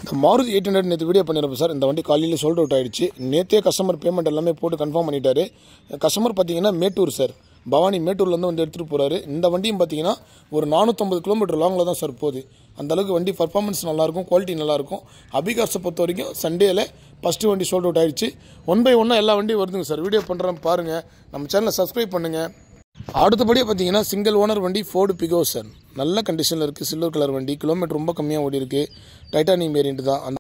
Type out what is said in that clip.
இந்த Maruti eight hundred நேற்று video பண்ணியிருப்போம் சார் இந்த வண்டி காலையில் சோல்ட் அவுட் ஆயிடுச்சு நேற்றே கஸ்டமர் பேமெண்ட் எல்லாமே போட்டு கன்ஃபார்ம் பண்ணிட்டாரு கஸ்டமர் பார்த்தீங்கன்னா மேட்டூர் சார் பவானி மேட்டூர்லேருந்து வந்து எடுத்துகிட்டு போகிறாரு இந்த வண்டியும் பார்த்தீங்கன்னா ஒரு நானூற்றம்பது கிலோமீட்டர் லாங்கில் தான் சார் போகுது அந்த அளவுக்கு வண்டி பர்ஃபார்மன்ஸ் நல்லாயிருக்கும் குவாலிட்டி நல்லாயிருக்கும் அபிகாஸை பொறுத்த வரைக்கும் சண்டேல ஃபஸ்ட்டு வண்டி சோல்ட் அவுட் ஆயிடுச்சு ஒன் பை ஒன்னாக எல்லா வண்டியும் வருதுங்க சார் வீடியோ பண்ணுறேன் பாருங்கள் நம்ம சேனலை சப்ஸ்கிரைப் பண்ணுங்கள் அடுத்தபடியாக பார்த்தீங்கன்னா சிங்கிள் ஓனர் வண்டி ஃபோர்டு பிகோ சார் நல்ல கண்டிஷனில் இருக்குது சில்வர் கலர் வண்டி கிலோமீட்டர் ரொம்ப கம்மியாக ஓடி இருக்குது டைட்டானியம் வேரியண்ட் தான் அந்த